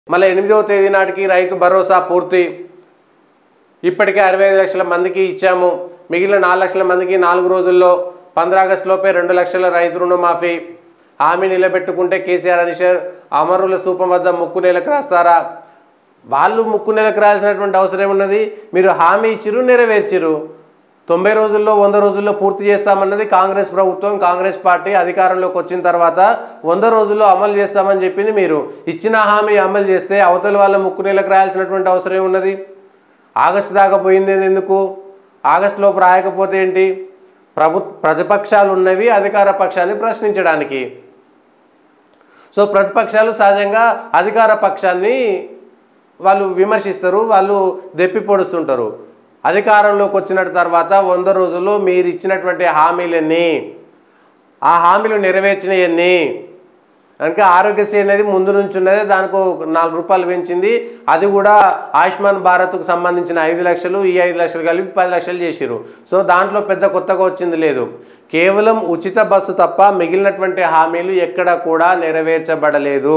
మళ్ళీ ఎనిమిదవ తేదీ నాటికి రైతు భరోసా పూర్తి ఇప్పటికే అరవై ఐదు లక్షల మందికి ఇచ్చాము మిగిలిన నాలుగు లక్షల మందికి నాలుగు రోజుల్లో పంద్ర ఆగస్టు లోపే రెండు లక్షల రైతు రుణమాఫీ హామీ నిలబెట్టుకుంటే కేసీఆర్ అనిషర్ అమరుల స్తూపం వద్ద ముక్కు నెలకు రాస్తారా వాళ్ళు ముక్కు నెలకు రాసినటువంటి అవసరం ఏమున్నది మీరు హామీ ఇచ్చిరు నెరవేర్చిరు తొంభై రోజుల్లో వంద రోజుల్లో పూర్తి చేస్తామన్నది కాంగ్రెస్ ప్రభుత్వం కాంగ్రెస్ పార్టీ అధికారంలోకి వచ్చిన తర్వాత వంద రోజుల్లో అమలు చేస్తామని చెప్పింది మీరు ఇచ్చిన హామీ అమలు చేస్తే అవతల వాళ్ళ ముక్కు నెలకు రాయాల్సినటువంటి అవసరం ఏమున్నది ఆగస్టు దాకా పోయింది ఎందుకు ఆగస్టు లోపు రాయకపోతే ఏంటి ప్రభు ప్రతిపక్షాలు ఉన్నవి అధికార పక్షాన్ని ప్రశ్నించడానికి సో ప్రతిపక్షాలు సహజంగా అధికార పక్షాన్ని వాళ్ళు విమర్శిస్తారు వాళ్ళు దెప్పి పొడుస్తుంటారు అధికారంలోకి వచ్చిన తర్వాత వంద రోజుల్లో మీరు ఇచ్చినటువంటి హామీలన్నీ ఆ హామీలు నెరవేర్చినవన్నీ కనుక ఆరోగ్యశ్రీ అనేది ముందు నుంచి ఉన్నది దానికి ఒక నాలుగు రూపాయలు పెంచింది అది కూడా ఆయుష్మాన్ భారత్కు సంబంధించిన ఐదు లక్షలు ఈ ఐదు లక్షలు కలిపి పది లక్షలు చేసిరు సో దాంట్లో పెద్ద కొత్తగా వచ్చింది లేదు కేవలం ఉచిత బస్సు తప్ప మిగిలినటువంటి హామీలు ఎక్కడ కూడా నెరవేర్చబడలేదు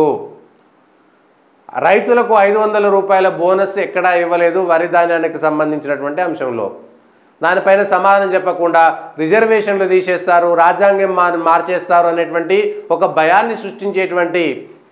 రైతులకు ఐదు వందల రూపాయల బోనస్ ఎక్కడా ఇవ్వలేదు వరి ధాన్యానికి సంబంధించినటువంటి అంశంలో దానిపైన సమాధానం చెప్పకుండా రిజర్వేషన్లు తీసేస్తారు రాజ్యాంగం మార్ మార్చేస్తారు అనేటువంటి ఒక భయాన్ని సృష్టించేటువంటి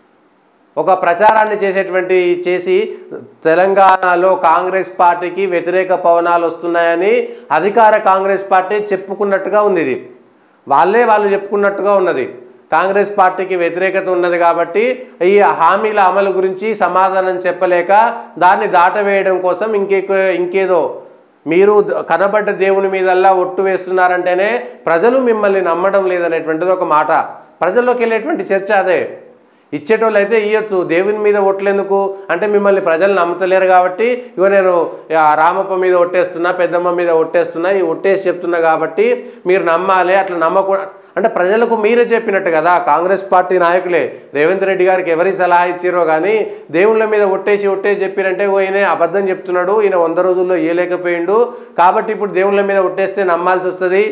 ఒక ప్రచారాన్ని చేసేటువంటి చేసి తెలంగాణలో కాంగ్రెస్ పార్టీకి వ్యతిరేక పవనాలు వస్తున్నాయని అధికార కాంగ్రెస్ పార్టీ చెప్పుకున్నట్టుగా ఉంది ఇది వాళ్ళే వాళ్ళు చెప్పుకున్నట్టుగా ఉన్నది కాంగ్రెస్ పార్టీకి వ్యతిరేకత ఉన్నది కాబట్టి ఈ హామీల అమలు గురించి సమాధానం చెప్పలేక దాన్ని దాటవేయడం కోసం ఇంకే ఇంకేదో మీరు ద- కనబడ్డ దేవుని మీదల్లా ఒట్టు వేస్తున్నారంటేనే ప్రజలు మిమ్మల్ని నమ్మడం లేదనేటువంటిది ఒక మాట ప్రజల్లోకి వెళ్ళేటువంటి చర్చ అదే ఇచ్చేటోళ్ళు అయితే ఇవ్వచ్చు దేవుని మీద ఒట్లేందుకు అంటే మిమ్మల్ని ప్రజలు నమ్ముతలేరు కాబట్టి ఇగో నేను ఆ రామప్ప మీద ఒట్టేస్తున్నా పెద్దమ్మ మీద ఒట్టేస్తున్నా ఈ ఒట్టేసి చెప్తున్నా కాబట్టి మీరు నమ్మాలి అట్లా నమ్మకూ అంటే ప్రజలకు మీరే చెప్పినట్టు కదా కాంగ్రెస్ పార్టీ నాయకులే రేవంత్ రెడ్డి గారికి ఎవరి సలహా ఇచ్చిరో కానీ దేవుళ్ళ మీద ఒట్టేసి ఒట్టేసి చెప్పిరంటే ఓ ఈయన అబద్ధం చెప్తున్నాడు ఈయన వంద రోజుల్లో ఇయ్యలేకపోయిండు కాబట్టి ఇప్పుడు దేవుళ్ళ మీద ఒట్టేస్తే నమ్మాల్సి వస్తుంది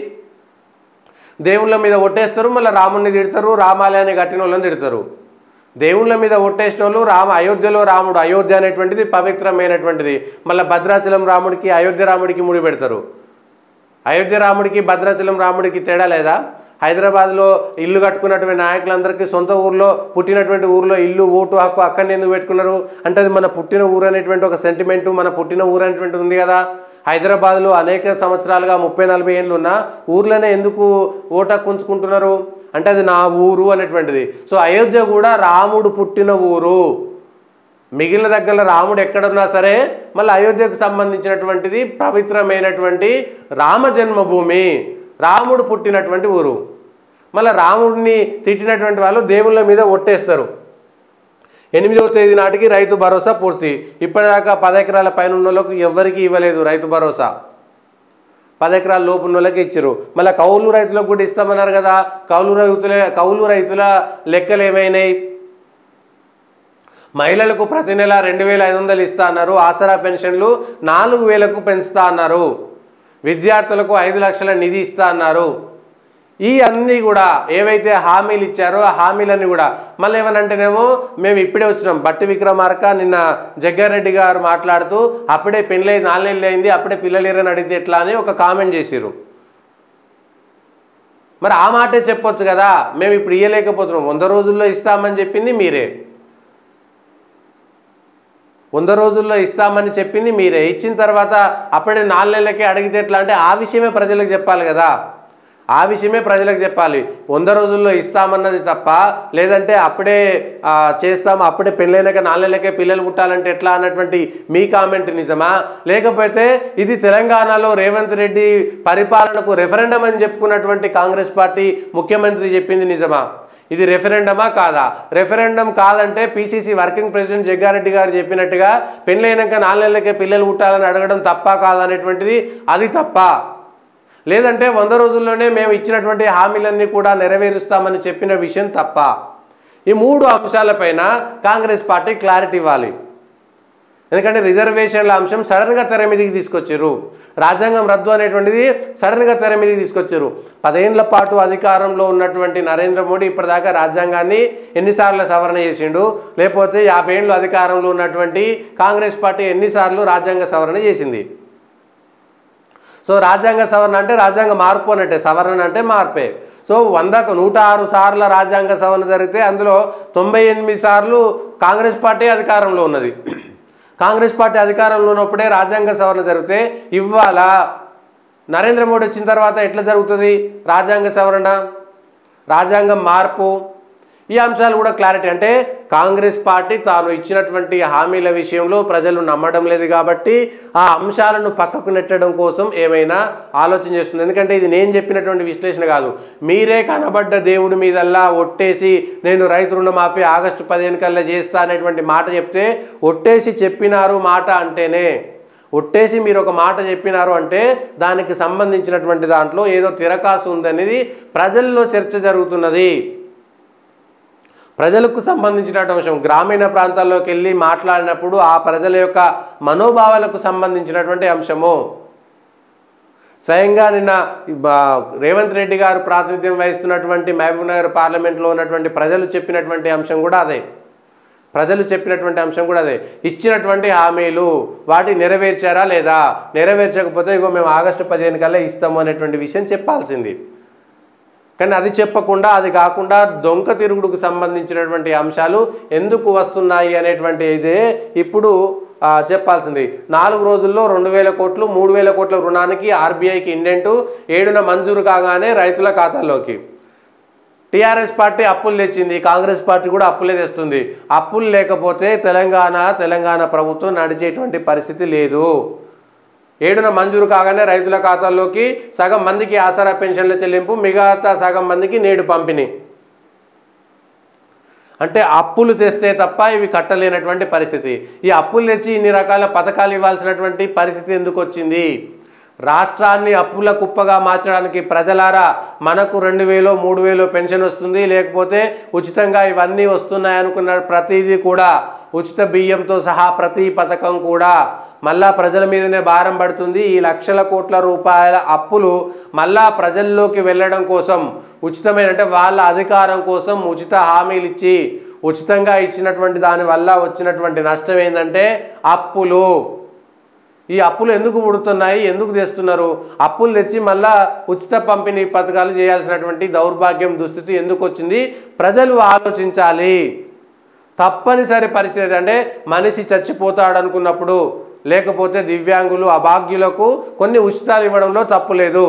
దేవుళ్ళ మీద ఒట్టేస్తారు మళ్ళీ రాముడిని తిడతారు రామాలయాన్ని కట్టిన వాళ్ళని తిడతారు దేవుళ్ళ మీద ఒట్టేసిన వాళ్ళు రామ అయోధ్యలో రాముడు అయోధ్య అనేటువంటిది పవిత్రమైనటువంటిది మళ్ళీ భద్రాచలం రాముడికి అయోధ్య రాముడికి ముడి పెడతారు అయోధ్య రాముడికి భద్రాచలం రాముడికి తేడా లేదా హైదరాబాద్లో ఇల్లు కట్టుకున్నటువంటి నాయకులందరికీ సొంత ఊర్లో పుట్టినటువంటి ఊర్లో ఇల్లు ఓటు హక్కు అక్కడనే ఎందుకు పెట్టుకున్నారు అంటే అది మన పుట్టిన ఊరు అనేటువంటి ఒక సెంటిమెంటు మన పుట్టిన ఊరు అనేటువంటి ఉంది కదా హైదరాబాద్లో అనేక సంవత్సరాలుగా ముప్పై నలభై ఏళ్ళు ఉన్న ఊర్లోనే ఎందుకు ఓటు హక్కు ఉంచుకుంటున్నారు అంటే అది నా ఊరు అనేటువంటిది సో అయోధ్య కూడా రాముడు పుట్టిన ఊరు మిగిలిన దగ్గర రాముడు ఎక్కడున్నా సరే మళ్ళీ అయోధ్యకు సంబంధించినటువంటిది పవిత్రమైనటువంటి రామ జన్మభూమి రాముడు పుట్టినటువంటి ఊరు మళ్ళీ రాముడిని తిట్టినటువంటి వాళ్ళు దేవుళ్ళ మీద ఒట్టేస్తారు ఎనిమిదవ తేదీ నాటికి రైతు భరోసా పూర్తి ఇప్పటిదాకా పది ఎకరాల పైన ఉన్న వాళ్ళకు ఎవ్వరికీ ఇవ్వలేదు రైతు భరోసా పది ఎకరాల లోపు ఉన్న వాళ్ళకి ఇచ్చారు మళ్ళీ కౌలు రైతులకు కూడా ఇస్తామన్నారు కదా కౌలు రైతుల కౌలు రైతుల లెక్కలు ఏమైనాయి మహిళలకు ప్రతి నెల రెండు వేల ఐదు వందలు ఇస్తా అన్నారు ఆసరా పెన్షన్లు నాలుగు వేలకు పెంచుతా అన్నారు విద్యార్థులకు ఐదు లక్షల నిధి ఇస్తా అన్నారు ఈ అన్నీ కూడా ఏవైతే హామీలు ఇచ్చారో ఆ హామీలన్నీ కూడా మళ్ళీ ఏమనంటేనేమో మేము ఇప్పుడే వచ్చినాం బట్టి విక్రమార్క నిన్న జగ్గారెడ్డి గారు మాట్లాడుతూ అప్పుడే పెళ్ళై నాలుగేళ్ళు అయింది అప్పుడే పిల్లలేరని అడిగితే ఎట్లా అని ఒక కామెంట్ చేసిరు మరి ఆ మాటే చెప్పొచ్చు కదా మేము ఇప్పుడు ఇయ్యలేకపోతున్నాం వంద రోజుల్లో ఇస్తామని చెప్పింది మీరే వంద రోజుల్లో ఇస్తామని చెప్పింది మీరే ఇచ్చిన తర్వాత అప్పుడే నాలుగు నెలలకే అడిగితే ఎట్లా అంటే ఆ విషయమే ప్రజలకు చెప్పాలి కదా ఆ విషయమే ప్రజలకు చెప్పాలి వంద రోజుల్లో ఇస్తామన్నది తప్ప లేదంటే అప్పుడే ఆ, చేస్తాము అప్పుడే పెళ్ళైనాక నాలుగు నెలలకే పిల్లలు పుట్టాలంటే ఎట్లా అన్నటువంటి మీ కామెంట్ నిజమా లేకపోతే ఇది తెలంగాణలో రేవంత్ రెడ్డి పరిపాలనకు రెఫరెండం అని చెప్పుకున్నటువంటి కాంగ్రెస్ పార్టీ ముఖ్యమంత్రి చెప్పింది నిజమా ఇది రెఫరెండమా కాదా రెఫరెండం కాదంటే పీసీసీ వర్కింగ్ ప్రెసిడెంట్ జగ్గారెడ్డి గారు చెప్పినట్టుగా పెళ్ళైనాక నాలుగు నెలలకే పిల్లలు పుట్టాలని అడగడం తప్ప కాదా అనేటువంటిది అది తప్ప లేదంటే వంద రోజుల్లోనే మేము ఇచ్చినటువంటి హామీలన్నీ కూడా నెరవేరుస్తామని చెప్పిన విషయం తప్ప ఈ మూడు అంశాలపైన కాంగ్రెస్ పార్టీ క్లారిటీ ఇవ్వాలి ఎందుకంటే రిజర్వేషన్ల అంశం సడన్గా తెర మీదకి తీసుకొచ్చారు రాజ్యాంగం రద్దు అనేటువంటిది సడన్గా తెర మీదకి తీసుకొచ్చారు పదేళ్ల పాటు అధికారంలో ఉన్నటువంటి నరేంద్ర మోడీ ఇప్పటిదాకా రాజ్యాంగాన్ని ఎన్నిసార్లు సవరణ చేసిండు లేకపోతే యాభై ఏళ్ళు అధికారంలో ఉన్నటువంటి కాంగ్రెస్ పార్టీ ఎన్నిసార్లు రాజ్యాంగ సవరణ చేసింది సో రాజ్యాంగ సవరణ అంటే రాజ్యాంగ మార్పు అన్నట్టే సవరణ అంటే మార్పే సో వందకు నూట ఆరు సార్ల రాజ్యాంగ సవరణ జరిగితే అందులో తొంభై ఎనిమిది సార్లు కాంగ్రెస్ పార్టీ అధికారంలో ఉన్నది కాంగ్రెస్ పార్టీ అధికారంలో ఉన్నప్పుడే రాజ్యాంగ సవరణ జరిగితే ఇవాళ నరేంద్ర మోడీ వచ్చిన తర్వాత ఎట్లా జరుగుతుంది రాజ్యాంగ సవరణ రాజ్యాంగం మార్పు ఈ అంశాలు కూడా క్లారిటీ అంటే కాంగ్రెస్ పార్టీ తాను ఇచ్చినటువంటి హామీల విషయంలో ప్రజలు నమ్మడం లేదు కాబట్టి ఆ అంశాలను పక్కకు నెట్టడం కోసం ఏమైనా ఆలోచన చేస్తుంది ఎందుకంటే ఇది నేను చెప్పినటువంటి విశ్లేషణ కాదు మీరే కనబడ్డ దేవుడి మీదల్లా ఒట్టేసి నేను రైతు రుణమాఫీ ఆగస్టు పదిహేను కల్లా చేస్తా అనేటువంటి మాట చెప్తే ఒట్టేసి చెప్పినారు మాట అంటేనే ఒట్టేసి మీరు ఒక మాట చెప్పినారు అంటే దానికి సంబంధించినటువంటి దాంట్లో ఏదో తిరకాసు ఉందనేది ప్రజల్లో చర్చ జరుగుతున్నది ప్రజలకు సంబంధించినటువంటి అంశం గ్రామీణ ప్రాంతాల్లోకి వెళ్ళి మాట్లాడినప్పుడు ఆ ప్రజల యొక్క మనోభావాలకు సంబంధించినటువంటి అంశము స్వయంగా నిన్న బ- రేవంత్ రెడ్డి గారు ప్రాతినిధ్యం వహిస్తున్నటువంటి మహబూబ్ నగర్ పార్లమెంట్లో ఉన్నటువంటి ప్రజలు చెప్పినటువంటి అంశం కూడా అదే ప్రజలు చెప్పినటువంటి అంశం కూడా అదే ఇచ్చినటువంటి హామీలు వాటి నెరవేర్చారా లేదా నెరవేర్చకపోతే ఇగో మేము ఆగస్టు పదిహేను కల్లా ఇస్తాము అనేటువంటి విషయం చెప్పాల్సింది కానీ అది చెప్పకుండా అది కాకుండా దొంగ తిరుగుడుకు సంబంధించినటువంటి అంశాలు ఎందుకు వస్తున్నాయి అనేటువంటి ఇదే ఇప్పుడు ఆ, చెప్పాల్సింది నాలుగు రోజుల్లో రెండు వేల కోట్లు మూడు వేల కోట్ల రుణానికి ఆర్బీఐకి ఇండెంటు ఏడున మంజూరు కాగానే రైతుల ఖాతాల్లోకి టీఆర్ఎస్ పార్టీ అప్పులు తెచ్చింది కాంగ్రెస్ పార్టీ కూడా అప్పులే తెస్తుంది అప్పులు లేకపోతే తెలంగాణ తెలంగాణ ప్రభుత్వం నడిచేటువంటి పరిస్థితి లేదు ఏడున మంజూరు కాగానే రైతుల ఖాతాల్లోకి సగం మందికి ఆసరా పెన్షన్ల చెల్లింపు మిగతా సగం మందికి నేడు పంపిణీ అంటే అప్పులు తెస్తే తప్ప ఇవి కట్టలేనటువంటి పరిస్థితి ఈ అప్పులు తెచ్చి ఇన్ని రకాల పథకాలు ఇవ్వాల్సినటువంటి పరిస్థితి ఎందుకు వచ్చింది రాష్ట్రాన్ని అప్పుల కుప్పగా మార్చడానికి ప్రజలారా మనకు రెండు వేలో మూడు వేలో పెన్షన్ వస్తుంది లేకపోతే ఉచితంగా ఇవన్నీ వస్తున్నాయి అనుకున్న ప్రతిదీ కూడా ఉచిత బియ్యంతో సహా ప్రతి పథకం కూడా మళ్ళా ప్రజల మీదనే భారం పడుతుంది ఈ లక్షల కోట్ల రూపాయల అప్పులు మళ్ళా ప్రజల్లోకి వెళ్ళడం కోసం ఉచితమైన అంటే వాళ్ళ అధికారం కోసం ఉచిత హామీలు ఇచ్చి ఉచితంగా ఇచ్చినటువంటి దాని వల్ల వచ్చినటువంటి నష్టం ఏంటంటే అప్పులు ఈ అప్పులు ఎందుకు పుడుతున్నాయి ఎందుకు తెస్తున్నారు అప్పులు తెచ్చి మళ్ళా ఉచిత పంపిణీ పథకాలు చేయాల్సినటువంటి దౌర్భాగ్యం దుస్థితి ఎందుకు వచ్చింది ప్రజలు ఆలోచించాలి తప్పనిసరి పరిస్థితి అంటే మనిషి చచ్చిపోతాడు అనుకున్నప్పుడు లేకపోతే దివ్యాంగులు అభాగ్యులకు కొన్ని ఉచితాలు ఇవ్వడంలో తప్పు లేదు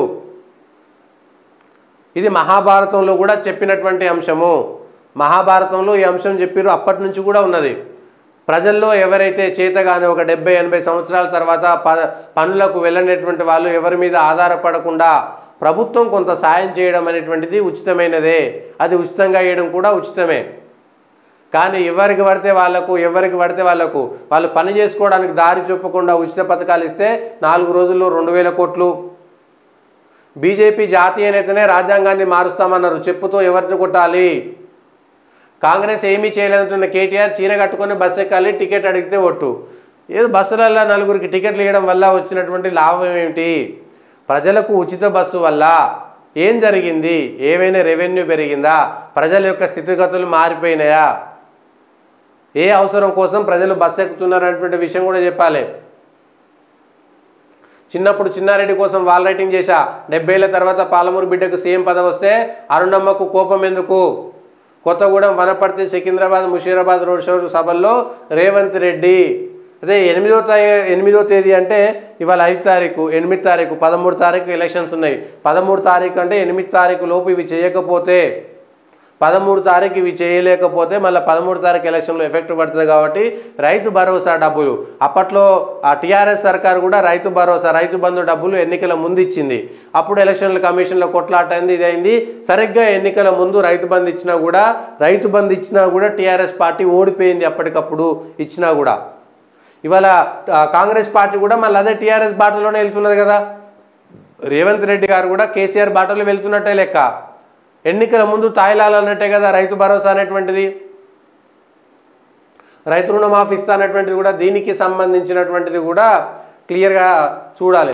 ఇది మహాభారతంలో కూడా చెప్పినటువంటి అంశము మహాభారతంలో ఈ అంశం చెప్పారు అప్పటి నుంచి కూడా ఉన్నది ప్రజల్లో ఎవరైతే చేతగానే ఒక డెబ్బై ఎనభై సంవత్సరాల తర్వాత ప పనులకు వెళ్ళనేటువంటి వాళ్ళు ఎవరి మీద ఆధారపడకుండా ప్రభుత్వం కొంత సాయం చేయడం అనేటువంటిది ఉచితమైనదే అది ఉచితంగా వేయడం కూడా ఉచితమే కానీ ఎవరికి పడితే వాళ్ళకు ఎవరికి పడితే వాళ్ళకు వాళ్ళు పని చేసుకోవడానికి దారి చూపకుండా ఉచిత పథకాలు ఇస్తే నాలుగు రోజుల్లో రెండు వేల కోట్లు బీజేపీ జాతీయ నేతనే రాజ్యాంగాన్ని మారుస్తామన్నారు చెప్పుతో ఎవరిని కొట్టాలి కాంగ్రెస్ ఏమీ చేయలేదంటున్న కేటీఆర్ చీర కట్టుకొని బస్సు ఎక్కాలి టికెట్ అడిగితే ఒట్టు ఏదో బస్సులలో నలుగురికి టికెట్లు ఇవ్వడం వల్ల వచ్చినటువంటి లాభం ఏమిటి ప్రజలకు ఉచిత బస్సు వల్ల ఏం జరిగింది ఏవైనా రెవెన్యూ పెరిగిందా ప్రజల యొక్క స్థితిగతులు మారిపోయినాయా ఏ అవసరం కోసం ప్రజలు బస్సు ఎక్కుతున్నారు అనేటువంటి విషయం కూడా చెప్పాలి చిన్నప్పుడు చిన్నారెడ్డి కోసం వాల్ రైటింగ్ చేశా డెబ్బైల తర్వాత పాలమూరు బిడ్డకు సీఎం పదవి వస్తే అరుణమ్మకు కోపం ఎందుకు కొత్తగూడెం వనపర్తి సికింద్రాబాద్ ముషీరాబాద్ రోడ్ షో సభల్లో రేవంత్ రెడ్డి అదే ఎనిమిదో తారీ ఎనిమిదో తేదీ అంటే ఇవాళ ఐదు తారీఖు ఎనిమిది తారీఖు పదమూడు తారీఖు ఎలక్షన్స్ ఉన్నాయి పదమూడు తారీఖు అంటే ఎనిమిది తారీఖు లోపు ఇవి చేయకపోతే పదమూడు తారీఖు ఇవి చేయలేకపోతే మళ్ళీ పదమూడు తారీఖు ఎలక్షన్లో ఎఫెక్ట్ పడుతుంది కాబట్టి రైతు భరోసా డబ్బులు అప్పట్లో ఆ టీఆర్ఎస్ సర్కార్ కూడా రైతు భరోసా రైతు బంధు డబ్బులు ఎన్నికల ముందు ఇచ్చింది అప్పుడు ఎలక్షన్ల కమిషన్లో కొట్లాట అయింది ఇది అయింది సరిగ్గా ఎన్నికల ముందు రైతు బంధు ఇచ్చినా కూడా రైతు బంధు ఇచ్చినా కూడా టీఆర్ఎస్ పార్టీ ఓడిపోయింది అప్పటికప్పుడు ఇచ్చినా కూడా ఇవాళ ఆ, కాంగ్రెస్ పార్టీ కూడా మళ్ళీ అదే టీఆర్ఎస్ బాటలోనే వెళ్తున్నది కదా రేవంత్ రెడ్డి గారు కూడా కేసీఆర్ బాటలో వెళ్తున్నట్టే లెక్క ఎన్నికల ముందు తాయిలాలు అన్నట్టే కదా రైతు భరోసా అనేటువంటిది రైతు రుణమాఫీ ఇస్తానటువంటిది కూడా దీనికి సంబంధించినటువంటిది కూడా క్లియర్గా చూడాలి